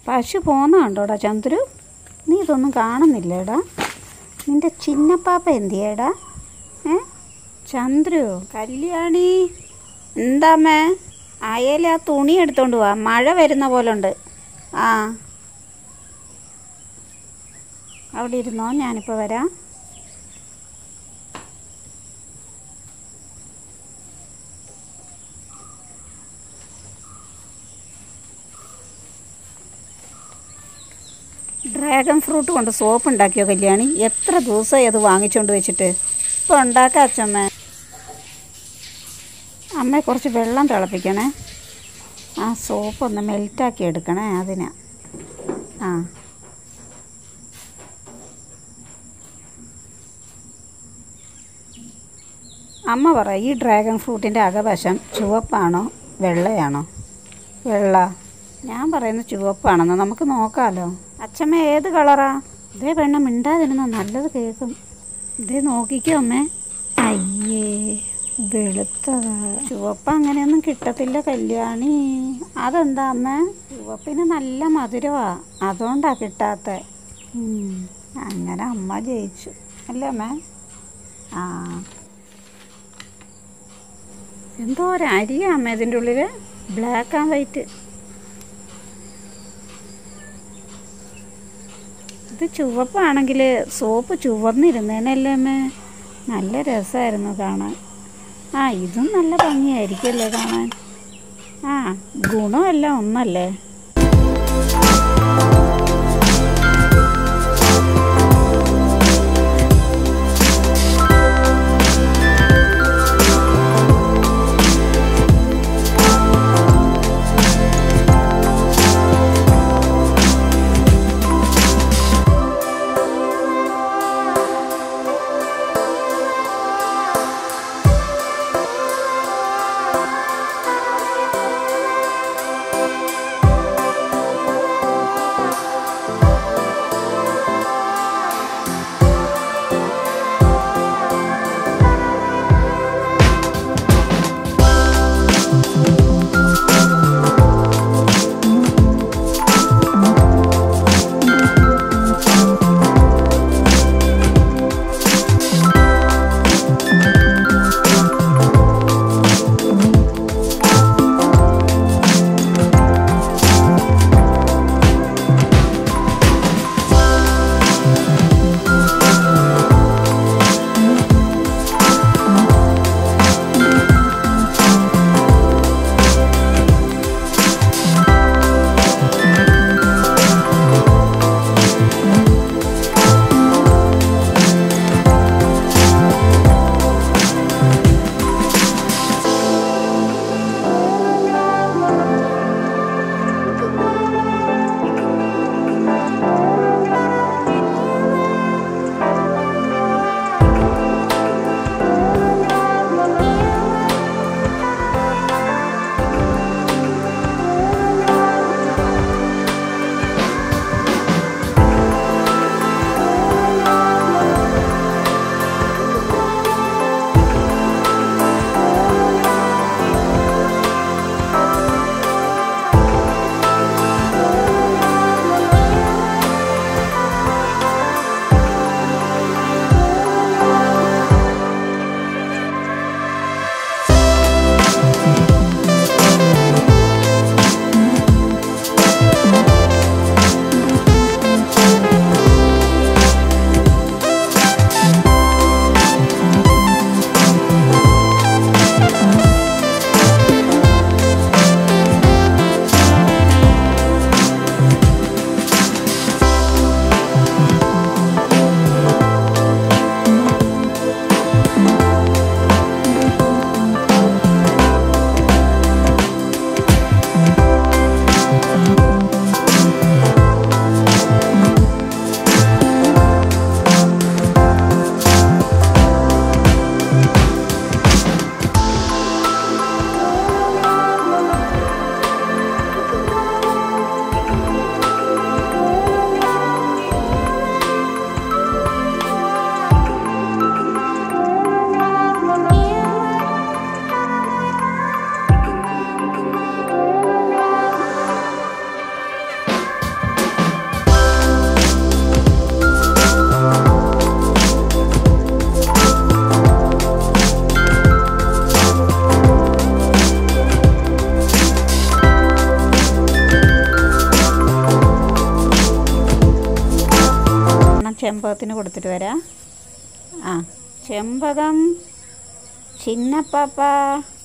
പശു പോന്ന കണ്ടോടാ ചന്ദ്രു നീ ഇതൊന്നും കാണുന്നില്ലേടാ നിന്റെ ചിന്നപ്പാപ്പ എന്തിയേടാ ഏ ചന്ദ്രു കല്യാണി എന്താമ്മേ അയല ആ തുണി എടുത്തോണ്ട് പോവാ മഴ വരുന്ന പോലെ ഉണ്ട് ആ അവിടെ ഇരുന്നോ ഞാനിപ്പോൾ വരാം ഡ്രാഗൺ ഫ്രൂട്ട് കൊണ്ട് സോപ്പ് ഉണ്ടാക്കിയോ കല്യാണി എത്ര ദിവസമായി അത് വാങ്ങിച്ചുകൊണ്ട് വെച്ചിട്ട് ഇപ്പോൾ ഉണ്ടാക്കാം അച്ഛമ്മ അമ്മ കുറച്ച് വെള്ളം തിളപ്പിക്കണേ ആ സോപ്പ് ഒന്ന് മെൽറ്റാക്കി എടുക്കണേ അതിനാ ആ അമ്മ പറ ഈ ഡ്രാഗൺ ഫ്രൂട്ടിൻ്റെ അകവശം ചുവപ്പാണോ വെള്ളയാണോ വെള്ള ഞാൻ പറയുന്നത് ചുവപ്പാണെന്ന് നമുക്ക് നോക്കാമല്ലോ അച്ഛമ്മ ഏത് കളറാ ഇതേ പെണ്ണ മിണ്ടാതിരുന്ന നല്ലത് കേൾക്കും ഇതേ നോക്കിക്കോ അമ്മേ അയ്യേ വെളുത്തതാ ചുവപ്പ് അങ്ങനെയൊന്നും കിട്ടത്തില്ല കല്യാണി അതെന്താ അമ്മ ചുവപ്പിന് നല്ല മധുരമാ അതുകൊണ്ടാ കിട്ടാത്ത അങ്ങനെ അമ്മ ജയിച്ചു അല്ലേ അമ്മേ ആ എന്തോ ഒരു അരിയാ അമ്മ ഇതിൻ്റെ ഉള്ളിൽ ബ്ലാക്ക് ആൻഡ് വൈറ്റ് ഇത് ചുവപ്പാണെങ്കിൽ സോപ്പ് ചുവന്നിരുന്നേനല്ലേ അമ്മേ നല്ല രസമായിരുന്നു കാണാൻ ആ ഇതും നല്ല ഭംഗിയായിരിക്കുമല്ലേ കാണാൻ ആ ഗുണമെല്ലാം ഒന്നല്ലേ ചെമ്പകത്തിന് കൊടുത്തിട്ട് വരാം ആ ചെമ്പകം ചിന്നപ്പാപ്പ